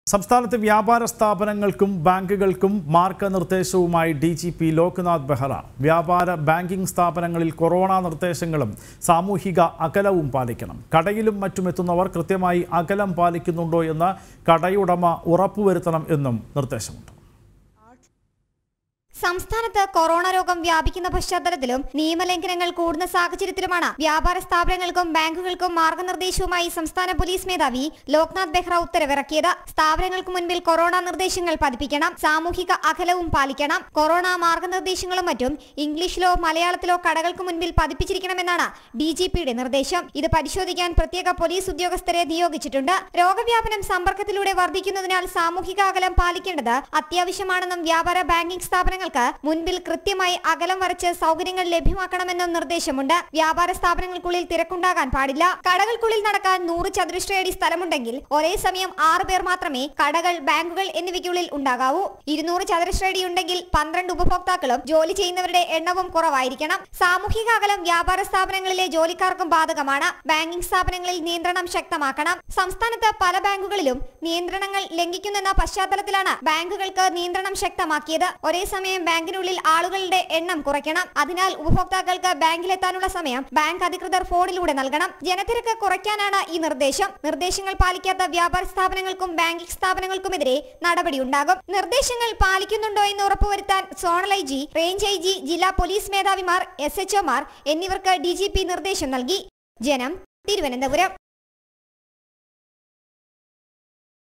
സംസ്ഥാനത്തെ വ്യാപാര സ്ഥാപനങ്ങൾക്കും ബാങ്കുകൾക്കും മാർഗനിർദ്ദേശവുമായി D G P Loknath Behra വ്യാപാര ബാങ്കിംഗ് സ്ഥാപനങ്ങളിൽ കൊറോണ നിർദ്ദേശങ്ങളും സാമൂഹിക അകലവും പാലിക്കണം കടയിലും മറ്റും എത്തുന്നവർ കൃത്യമായി അകലം പാലിക്കുന്നുണ്ടോ എന്ന് കടയുടമ ഉറപ്പുവരുത്തണം എന്നും നിർദ്ദേശമുണ്ട് സംസ്ഥാനത്ത് കൊറോണ രോഗം വ്യാപിക്കുന്ന പശ്ചാത്തലത്തിലും നിയമലംഘനങ്ങൾ കൂടുന്ന സാഹചര്യത്തിലുമാണ് വ്യാപാര സ്ഥാപനങ്ങൾക്കും ബാങ്കുകൾക്കും മാർഗനിർദ്ദേശവുമായി സംസ്ഥാന പോലീസ് മേധാവി ലോക്നാഥ് ബെഹ്റ ഉത്തരവിറക്കിയത് സ്ഥാപനങ്ങൾക്ക് മുൻപിൽ കൊറോണ നിർദ്ദേശങ്ങൾ പതിപ്പിക്കണം സാമൂഹിക അകലവും പാലിക്കണം കൊറോണ മാർഗനിർദ്ദേശങ്ങളും മറ്റും ഇംഗ്ലീഷിലോ മലയാളത്തിലോ കടകൾക്ക് മുൻപിൽ പതിപ്പിച്ചിരിക്കണമെന്നാണ് ഡി ജി പിയുടെ നിർദ്ദേശം ഇത് പരിശോധിക്കാൻ പ്രത്യേക പോലീസ് ഉദ്യോഗസ്ഥരെ നിയോഗിച്ചിട്ടുണ്ട് രോഗവ്യാപനം സമ്പർക്കത്തിലൂടെ വർദ്ധിക്കുന്നതിനാൽ സാമൂഹിക അകലം പാലിക്കേണ്ടത് അത്യാവശ്യമാണെന്നും വ്യാപാര ബാങ്കിംഗ് സ്ഥാപനങ്ങൾക്ക് മുൻപിൽ കൃത്യമായി അകലം വരച്ച് സൗകര്യങ്ങൾ ലഭ്യമാക്കണമെന്നും നിർദ്ദേശമുണ്ട് വ്യാപാര സ്ഥാപനങ്ങൾക്കുള്ളിൽ തിരക്കുണ്ടാകാൻ പാടില്ല കടകൾക്കുള്ളിൽ നടക്കാൻ നൂറ് ചതുരശ്രയടി സ്ഥലമുണ്ടെങ്കിൽ ഒരേ സമയം ആറ് പേർ മാത്രമേ കടകൾ ബാങ്കുകൾ എന്നിവയ്ക്കുള്ളിൽ ഉണ്ടാകാവൂ ഇരുന്നൂറ് ചതുരശ്രയടി ഉണ്ടെങ്കിൽ പന്ത്രണ്ട് ഉപഭോക്താക്കളും ജോലി ചെയ്യുന്നവരുടെ എണ്ണവും കുറവായിരിക്കണം സാമൂഹിക അകലം വ്യാപാര സ്ഥാപനങ്ങളിലെ ജോലിക്കാർക്കും ബാധകമാണ് ബാങ്കിംഗ് സ്ഥാപനങ്ങളിൽ നിയന്ത്രണം ശക്തമാക്കണം സംസ്ഥാനത്ത് പല ബാങ്കുകളിലും നിയന്ത്രണങ്ങൾ ലംഘിക്കുന്നെന്ന പശ്ചാത്തലത്തിലാണ് ബാങ്കുകൾക്ക് നിയന്ത്രണം ശക്തമാക്കിയത് ഒരേ സമയം ബാങ്കിനുള്ളിൽ ആളുകളുടെ എണ്ണം കുറയ്ക്കണം അതിനാൽ ഉപഭോക്താക്കൾക്ക് ബാങ്കിലെത്താനുള്ള സമയം ബാങ്ക് അധികൃതർ ഫോണിലൂടെ നൽകണം ജനത്തിരക്ക് കുറയ്ക്കാനാണ് ഈ നിർദ്ദേശം നിർദ്ദേശങ്ങൾ പാലിക്കാത്ത വ്യാപാര സ്ഥാപനങ്ങൾക്കും ബാങ്കിംഗ് സ്ഥാപനങ്ങൾക്കുമെതിരെ നടപടിയുണ്ടാകും നിർദ്ദേശങ്ങൾ പാലിക്കുന്നുണ്ടോ എന്ന് ഉറപ്പുവരുത്താൻ zonal I G range I G ജില്ലാ പോലീസ് മേധാവിമാർ എസ് എച്ച്ഒമാർ എന്നിവർക്ക് ഡി ജി പി നിർദ്ദേശം നൽകി ജനം തിരുവനന്തപുരം